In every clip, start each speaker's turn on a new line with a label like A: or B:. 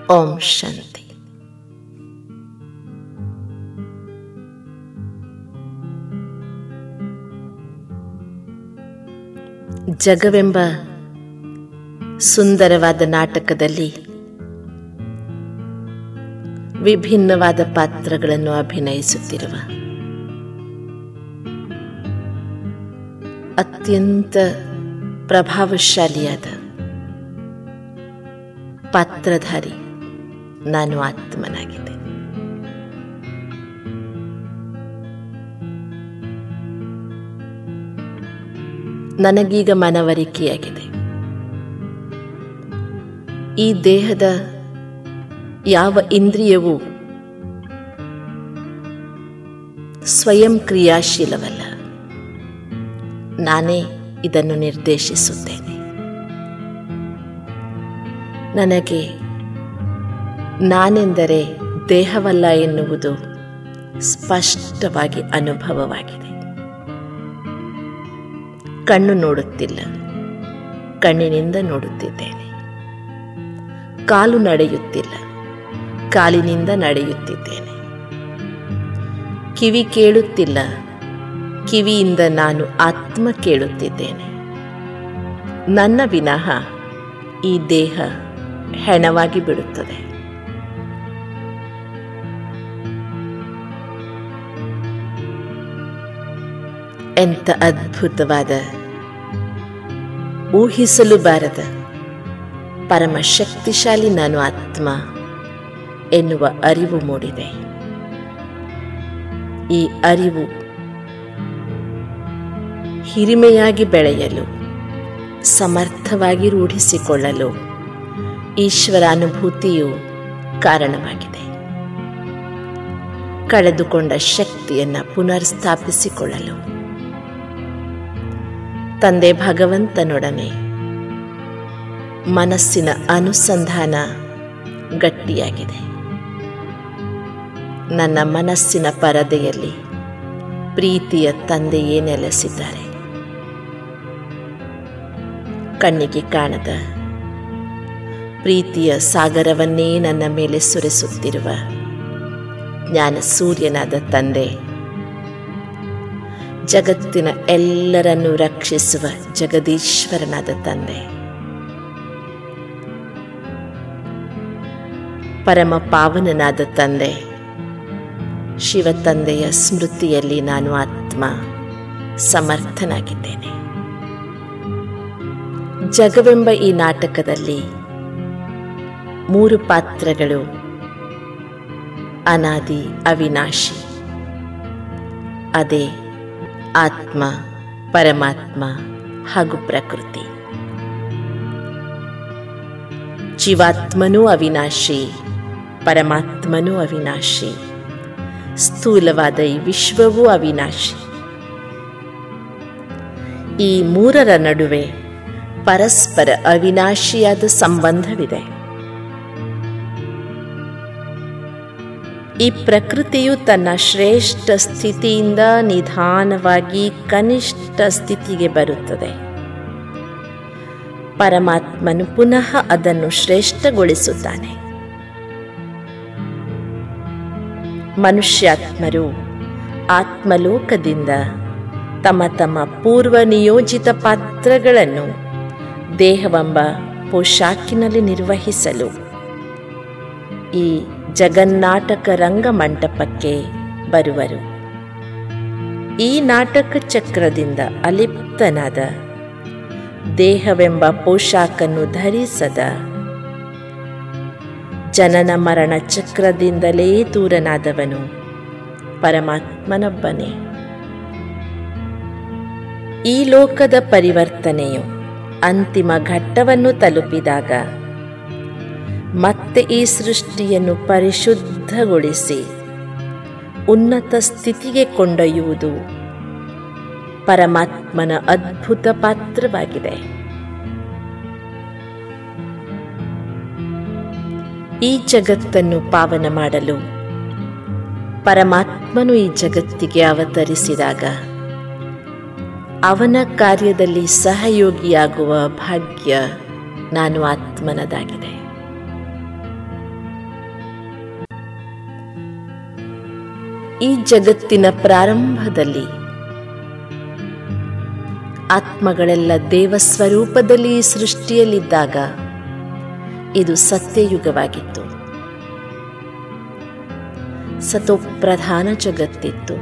A: ಓಂ ಶಾಂತಿ ಜಗವೆಂಬ ಸುಂದರವಾದ ನಾಟಕದಲ್ಲಿ ವಿಭಿನ್ನವಾದ ಪಾತ್ರಗಳನ್ನು ಅಭಿನಯಿಸುತ್ತಿರುವ ಅತ್ಯಂತ ಪ್ರಭಾವಶಾಲಿಯಾದ ಪಾತ್ರಧಾರಿ ನಾನು ಆತ್ಮನಾಗಿದೆ ನನಗೀಗ ಮನವರಿಕೆಯಾಗಿದೆ ಈ ದೇಹದ ಯಾವ ಇಂದ್ರಿಯವೂ ಸ್ವಯಂ ಕ್ರಿಯಾಶೀಲವಲ್ಲ ನಾನೇ ಇದನ್ನು ನಿರ್ದೇಶಿಸುತ್ತೇನೆ ನನಗೆ ನಾನೆಂದರೆ ದೇಹವಲ್ಲ ಎನ್ನುವುದು ಸ್ಪಷ್ಟವಾಗಿ ಅನುಭವವಾಗಿದೆ ಕಣ್ಣು ನೋಡುತ್ತಿಲ್ಲ ಕಣ್ಣಿನಿಂದ ನೋಡುತ್ತಿದ್ದೇನೆ ಕಾಲು ನಡೆಯುತ್ತಿಲ್ಲ ಕಾಲಿನಿಂದ ನಡೆಯುತ್ತಿದ್ದೇನೆ ಕಿವಿ ಕೇಳುತ್ತಿಲ್ಲ ಕಿವಿಯಿಂದ ನಾನು ಆತ್ಮ ಕೇಳುತ್ತಿದ್ದೇನೆ ನನ್ನ ವಿನಃ ಈ ದೇಹ ಹೆಣವಾಗಿ ಬಿಡುತ್ತದೆ ಎಂಥ ಅದ್ಭುತವಾದ ಊಹಿಸಲು ಬಾರದ ಪರಮ ಶಕ್ತಿಶಾಲಿ ನಾನು ಆತ್ಮ ಎನ್ನುವ ಅರಿವು ಮೂಡಿದೆ ಈ ಅರಿವು ಹಿರಿಮೆಯಾಗಿ ಬೆಳೆಯಲು ಸಮರ್ಥವಾಗಿ ರೂಢಿಸಿಕೊಳ್ಳಲು ಈಶ್ವರ ಅನುಭೂತಿಯು ಕಾರಣವಾಗಿದೆ ಕಳೆದುಕೊಂಡ ಶಕ್ತಿಯನ್ನು ಪುನರ್ಸ್ಥಾಪಿಸಿಕೊಳ್ಳಲು ತಂದೆ ಭಗವಂತನೊಡನೆ ಮನಸ್ಸಿನ ಅನುಸಂಧಾನ ಗಟ್ಟಿಯಾಗಿದೆ ನನ್ನ ಮನಸ್ಸಿನ ಪರದೆಯಲ್ಲಿ ಪ್ರೀತಿಯ ತಂದೆಯೇ ನೆಲೆಸಿದ್ದಾರೆ ಕಣ್ಣಿಗೆ ಕಾಣದ ಪ್ರೀತಿಯ ಸಾಗರವನ್ನೇ ನನ್ನ ಮೇಲೆ ಸುರಿಸುತ್ತಿರುವ ಜ್ಞಾನ ಸೂರ್ಯನಾದ ತಂದೆ ಜಗತ್ತಿನ ಎಲ್ಲರನ್ನು ರಕ್ಷಿಸುವ ಜಗದೀಶ್ವರನಾದ ತಂದೆ ಪರಮ ಪಾವನನಾದ ತಂದೆ ಶಿವ ತಂದೆಯ ಸ್ಮೃತಿಯಲ್ಲಿ ನಾನು ಆತ್ಮ ಸಮರ್ಥನಾಗಿದ್ದೇನೆ ಜಗವೆಂಬ ಈ ನಾಟಕದಲ್ಲಿ ಮೂರು ಪಾತ್ರಗಳು ಅನಾದಿ ಅವಿನಾಶಿ ಅದೇ ಆತ್ಮ ಪರಮಾತ್ಮ ಹಾಗೂ ಪ್ರಕೃತಿ ಜೀವಾತ್ಮನೂ ಅವಿನಾಶಿ ಪರಮಾತ್ಮನೂ ಅವಿನಾಶಿ ಸ್ಥೂಲವಾದ ಈ ವಿಶ್ವವೂ ಅವಿನಾಶಿ ಈ ಮೂರರ ನಡುವೆ ಪರಸ್ಪರ ಅವಿನಾಶಿಯಾದ ಸಂಬಂಧವಿದೆ ಈ ಪ್ರಕೃತಿಯು ತನ್ನ ಶ್ರೇಷ್ಠ ಸ್ಥಿತಿಯಿಂದ ನಿಧಾನವಾಗಿ ಕನಿಷ್ಠ ಸ್ಥಿತಿಗೆ ಬರುತ್ತದೆ ಪರಮಾತ್ಮನು ಪುನಃ ಅದನ್ನು ಶ್ರೇಷ್ಠಗೊಳಿಸುತ್ತಾನೆ ಮನುಷ್ಯಾತ್ಮರು ಆತ್ಮಲೋಕದಿಂದ ತಮ್ಮ ತಮ್ಮ ಪೂರ್ವ ನಿಯೋಜಿತ ಪಾತ್ರಗಳನ್ನು ದೇಹವೆಂಬ ಪೋಷಾಕಿನಲ್ಲಿ ನಿರ್ವಹಿಸಲು ಈ ಜಗನ್ನಾಟಕ ರಂಗಮಂಟಪಕ್ಕೆ ಬರುವರು ಈ ನಾಟಕ ಚಕ್ರದಿಂದ ಅಲಿಪ್ತನಾದ ದೇಹವೆಂಬ ಪೋಷಾಕನ್ನು ಧರಿಸದ ಜನನ ಮರಣ ಚಕ್ರದಿಂದಲೇ ದೂರನಾದವನು ಪರಮಾತ್ಮನೊಬ್ಬನೇ ಈ ಲೋಕದ ಪರಿವರ್ತನೆಯು ಅಂತಿಮ ಘಟ್ಟವನ್ನು ತಲುಪಿದಾಗ ಮತ್ತೆ ಈ ಸೃಷ್ಟಿಯನ್ನು ಪರಿಶುದ್ಧಗೊಳಿಸಿ ಉನ್ನತ ಸ್ಥಿತಿಗೆ ಕೊಂಡೊಯ್ಯುವುದು ಪರಮಾತ್ಮನ ಅದ್ಭುತ ಪಾತ್ರವಾಗಿದೆ ಈ ಜಗತ್ತನ್ನು ಪಾವನ ಮಾಡಲು ಪರಮಾತ್ಮನು ಈ ಜಗತ್ತಿಗೆ ಅವತರಿಸಿದಾಗ ಅವನ ಕಾರ್ಯದಲ್ಲಿ ಸಹಯೋಗಿಯಾಗುವ ಭಾಗ್ಯ ನಾನು ಆತ್ಮನದಾಗಿದೆ ಈ ಜಗತ್ತಿನ ಪ್ರಾರಂಭದಲ್ಲಿ ಆತ್ಮಗಳೆಲ್ಲ ದೇವಸ್ವರೂಪದಲ್ಲಿ ಈ ಸೃಷ್ಟಿಯಲ್ಲಿದ್ದಾಗ ಇದು ಸತ್ಯಯುಗವಾಗಿತ್ತು ಸತೋಪ್ರಧಾನ ಜಗತ್ತಿತ್ತು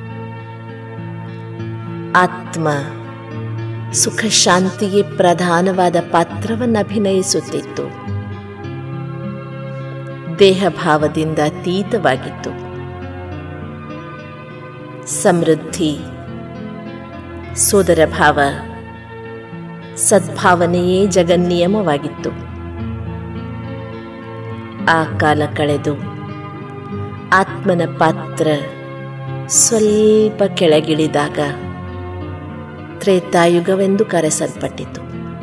A: ಆತ್ಮ ಸುಖ ಶಾಂತಿಗೆ ಪ್ರಧಾನವಾದ ಪಾತ್ರವನ್ನು ಅಭಿನಯಿಸುತ್ತಿತ್ತು ದೇಹ ಭಾವದಿಂದ ಅತೀತವಾಗಿತ್ತು ಸಮೃದ್ಧಿ ಸೋದರ ಭಾವ ಸದ್ಭಾವನೆಯೇ ಜಗನ್ನಿಯಮವಾಗಿತ್ತು ಆ ಕಾಲ ಕಳೆದು ಆತ್ಮನ ಪಾತ್ರ ಸ್ವಲ್ಪ ಕೆಳಗಿಳಿದಾಗ ತ್ರೇತಾಯುಗವೆಂದು ಕರೆಸಲ್ಪಟ್ಟಿತು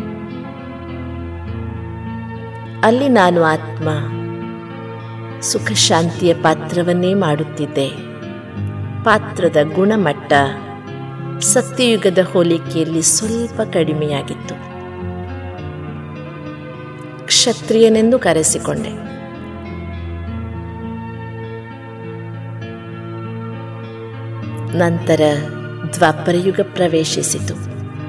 A: ಅಲ್ಲಿ ನಾನು ಆತ್ಮ ಸುಖ ಶಾಂತಿಯ ಪಾತ್ರವನ್ನೇ ಮಾಡುತ್ತಿದ್ದೆ ಪಾತ್ರದ ಗುಣಮಟ್ಟ ಸತ್ಯಯುಗದ ಹೋಲಿಕೆಯಲ್ಲಿ ಸ್ವಲ್ಪ ಕಡಿಮೆಯಾಗಿತ್ತು ಕ್ಷತ್ರಿಯನೆಂದು ಕರೆಸಿಕೊಂಡೆ ನಂತರ ದ್ವಾಪರಯುಗ ಪ್ರವೇಶಿಸಿತು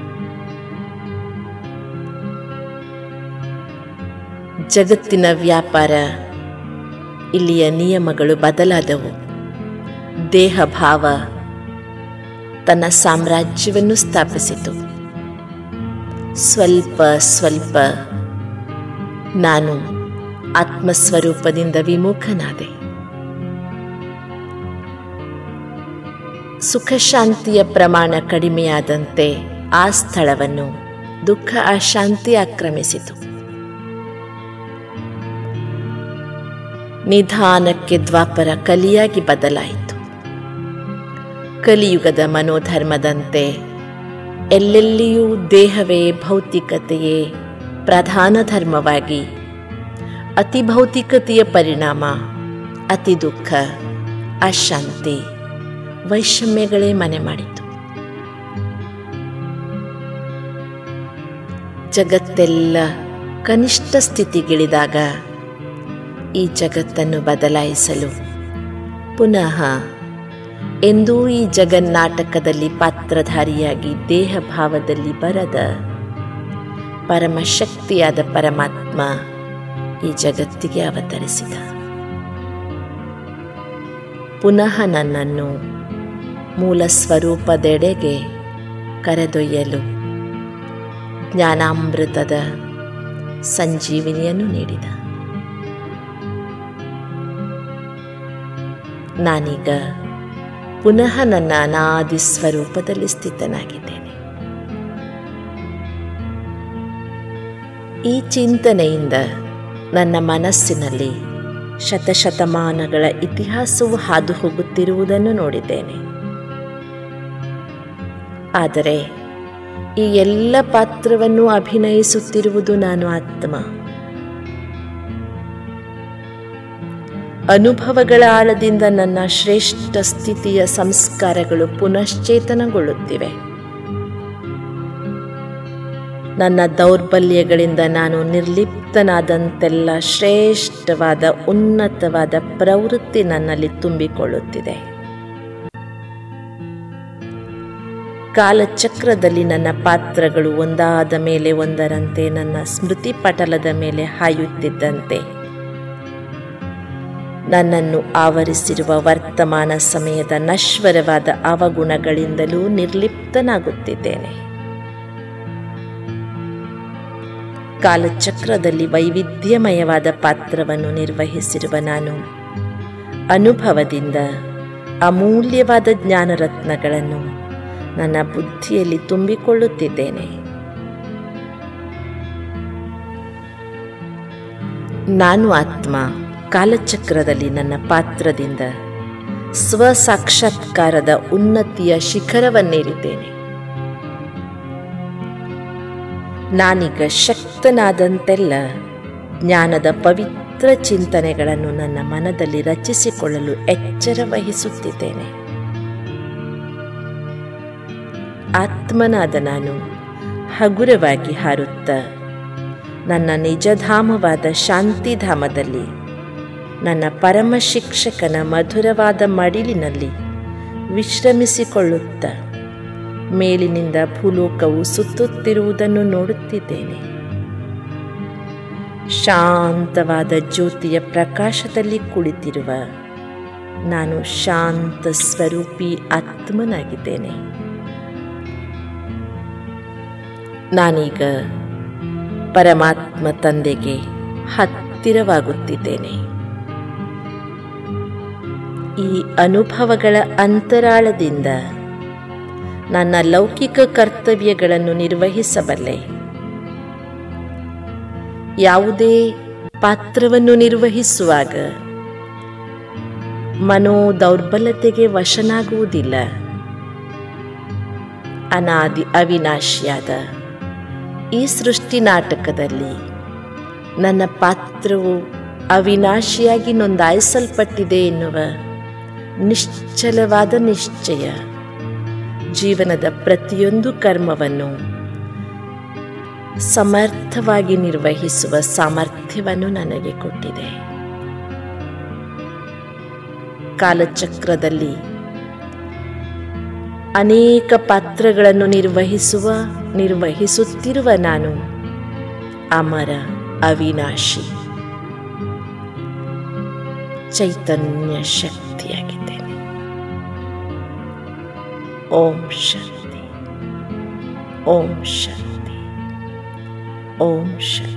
A: ಜಗತ್ತಿನ ವ್ಯಾಪಾರ ಇಲ್ಲಿಯ ನಿಯಮಗಳು ಬದಲಾದವು ದೇಹ ಭಾವ ತನ್ನ ಸಾಮ್ರಾಜ್ಯವನ್ನು ಸ್ಥಾಪಿಸಿತು ಸ್ವಲ್ಪ ಸ್ವಲ್ಪ ನಾನು ಆತ್ಮಸ್ವರೂಪದಿಂದ ವಿಮುಖನಾದೆ ಸುಖ ಶಾಂತಿಯ ಪ್ರಮಾಣ ಕಡಿಮೆಯಾದಂತೆ ಆ ಸ್ಥಳವನ್ನು ದುಃಖ ಅಶಾಂತಿ ಆಕ್ರಮಿಸಿತು ನಿಧಾನಕ್ಕೆ ದ್ವಾಪರ ಕಲಿಯಾಗಿ ಬದಲಾಯಿತು ಕಲಿಯುಗದ ಮನೋಧರ್ಮದಂತೆ ಎಲ್ಲೆಲ್ಲಿಯೂ ದೇಹವೇ ಭೌತಿಕತೆಯೇ ಪ್ರಧಾನ ಧರ್ಮವಾಗಿ ಅತಿ ಭೌತಿಕತೆಯ ಪರಿಣಾಮ ಅತಿ ದುಃಖ ಅಶಾಂತಿ ವೈಷಮ್ಯಗಳೇ ಮನೆ ಮಾಡಿತು ಜಗತ್ತೆಲ್ಲ ಕನಿಷ್ಠ ಸ್ಥಿತಿಗಿಳಿದಾಗ ಈ ಜಗತ್ತನ್ನು ಬದಲಾಯಿಸಲು ಪುನಃ ಎಂದೂ ಈ ಜಗನ್ನಾಟಕದಲ್ಲಿ ಪಾತ್ರಧಾರಿಯಾಗಿ ದೇಹ ಭಾವದಲ್ಲಿ ಬರದ ಪರಮಶಕ್ತಿಯಾದ ಪರಮಾತ್ಮ ಈ ಜಗತ್ತಿಗೆ ಅವತರಿಸಿದ ಪುನಃ ನನ್ನನ್ನು ಮೂಲ ಸ್ವರೂಪದೆಡೆಗೆ ಕರೆದೊಯ್ಯಲು ಜ್ಞಾನಾಮೃತದ ಸಂಜೀವಿನಿಯನ್ನು ನೀಡಿದ ನಾನೀಗ ಪುನಃ ನನ್ನ ಅನಾದಿ ಸ್ವರೂಪದಲ್ಲಿ ಸ್ಥಿತನಾಗಿದ್ದೇನೆ ಈ ಚಿಂತನೆಯಿಂದ ನನ್ನ ಮನಸ್ಸಿನಲ್ಲಿ ಶತಶತಮಾನಗಳ ಇತಿಹಾಸವು ಹಾದು ಹೋಗುತ್ತಿರುವುದನ್ನು ನೋಡಿದ್ದೇನೆ ಆದರೆ ಈ ಎಲ್ಲ ಪಾತ್ರವನ್ನು ಅಭಿನಯಿಸುತ್ತಿರುವುದು ನಾನು ಆತ್ಮ ಅನುಭವಗಳ ಆಳದಿಂದ ನನ್ನ ಶ್ರೇಷ್ಠ ಸ್ಥಿತಿಯ ಸಂಸ್ಕಾರಗಳು ಪುನಶ್ಚೇತನಗೊಳ್ಳುತ್ತಿವೆ ನನ್ನ ದೌರ್ಬಲ್ಯಗಳಿಂದ ನಾನು ನಿರ್ಲಿಪ್ತನಾದಂತೆಲ್ಲ ಶ್ರೇಷ್ಠವಾದ ಉನ್ನತವಾದ ಪ್ರವೃತ್ತಿ ನನ್ನಲ್ಲಿ ತುಂಬಿಕೊಳ್ಳುತ್ತಿದೆ ಕಾಲಚಕ್ರದಲ್ಲಿ ನನ್ನ ಪಾತ್ರಗಳು ಒಂದಾದ ಮೇಲೆ ಒಂದರಂತೆ ನನ್ನ ಸ್ಮೃತಿ ಪಟಲದ ಮೇಲೆ ಹಾಯುತ್ತಿದ್ದಂತೆ ನನ್ನನ್ನು ಆವರಿಸಿರುವ ವರ್ತಮಾನ ಸಮಯದ ನಶ್ವರವಾದ ಅವಗುಣಗಳಿಂದಲೂ ನಿರ್ಲಿಪ್ತನಾಗುತ್ತಿದ್ದೇನೆ ಕಾಲಚಕ್ರದಲ್ಲಿ ವೈವಿಧ್ಯಮಯವಾದ ಪಾತ್ರವನ್ನು ನಿರ್ವಹಿಸಿರುವ ನಾನು ಅನುಭವದಿಂದ ಅಮೂಲ್ಯವಾದ ಜ್ಞಾನರತ್ನಗಳನ್ನು ನನ್ನ ಬುದ್ಧಿಯಲ್ಲಿ ತುಂಬಿಕೊಳ್ಳುತ್ತಿದ್ದೇನೆ ನಾನು ಆತ್ಮ ಕಾಲಚಕ್ರದಲ್ಲಿ ನನ್ನ ಪಾತ್ರದಿಂದ ಸ್ವಸಾಕ್ಷಾತ್ಕಾರದ ಉನ್ನತಿಯ ಶಿಖರವನ್ನೇರಿದ್ದೇನೆ ನಾನೀಗ ಶಕ್ತನಾದಂತೆಲ್ಲ ಜ್ಞಾನದ ಪವಿತ್ರ ಚಿಂತನೆಗಳನ್ನು ನನ್ನ ಮನದಲ್ಲಿ ರಚಿಸಿಕೊಳ್ಳಲು ಎಚ್ಚರ ವಹಿಸುತ್ತಿದ್ದೇನೆ ಆತ್ಮನಾದ ನಾನು ಹಗುರವಾಗಿ ಹಾರುತ್ತ ನನ್ನ ನಿಜಧಾಮವಾದ ಶಾಂತಿಧಾಮದಲ್ಲಿ ನನ್ನ ಪರಮ ಶಿಕ್ಷಕನ ಮಧುರವಾದ ಮಡಿಲಿನಲ್ಲಿ ವಿಶ್ರಮಿಸಿಕೊಳ್ಳುತ್ತ ಮೇಲಿನಿಂದ ಭೂಲೋಕವು ಸುತ್ತುತ್ತಿರುವುದನ್ನು ನೋಡುತ್ತಿದ್ದೇನೆ ಶಾಂತವಾದ ಜ್ಯೋತಿಯ ಪ್ರಕಾಶದಲ್ಲಿ ಕುಳಿತಿರುವ ನಾನು ಶಾಂತ ಸ್ವರೂಪಿ ಆತ್ಮನಾಗಿದ್ದೇನೆ ನಾನೀಗ ಪರಮಾತ್ಮ ತಂದೆಗೆ ಹತ್ತಿರವಾಗುತ್ತಿದ್ದೇನೆ ಈ ಅನುಭವಗಳ ಅಂತರಾಳದಿಂದ ನನ್ನ ಲೌಕಿಕ ಕರ್ತವ್ಯಗಳನ್ನು ನಿರ್ವಹಿಸಬಲ್ಲೆ ಯಾವುದೇ ಪಾತ್ರವನ್ನು ನಿರ್ವಹಿಸುವಾಗ ಮನೋ ದೌರ್ಬಲ್ಯತೆಗೆ ವಶನಾಗುವುದಿಲ್ಲ ಅನಾದಿ ಅವಿನಾಶಿಯಾದ ಈ ಸೃಷ್ಟಿ ನಾಟಕದಲ್ಲಿ ನನ್ನ ಪಾತ್ರವು ಅವಿನಾಶಿಯಾಗಿ ನೋಂದಾಯಿಸಲ್ಪಟ್ಟಿದೆ ಎನ್ನುವ ನಿಶ್ಚಲವಾದ ನಿಶ್ಚಯ ಜೀವನದ ಪ್ರತಿಯೊಂದು ಕರ್ಮವನ್ನು ಸಮರ್ಥವಾಗಿ ನಿರ್ವಹಿಸುವ ಸಾಮರ್ಥ್ಯವನ್ನು ನನಗೆ ಕೊಟ್ಟಿದೆ ಕಾಲಚಕ್ರದಲ್ಲಿ ಅನೇಕ ಪಾತ್ರಗಳನ್ನು ನಿರ್ವಹಿಸುವ ನಿರ್ವಹಿಸುತ್ತಿರುವ ನಾನು ಅಮರ ಅವಿನಾಶಿ ಚೈತನ್ಯ ಶಕ್ತಿಯಾಗಿದ್ದೇನೆ ಓಂ ಶಾಂತಿ ಓಂ ಶಾಂತಿ ಓಂ ಶಾಂತಿ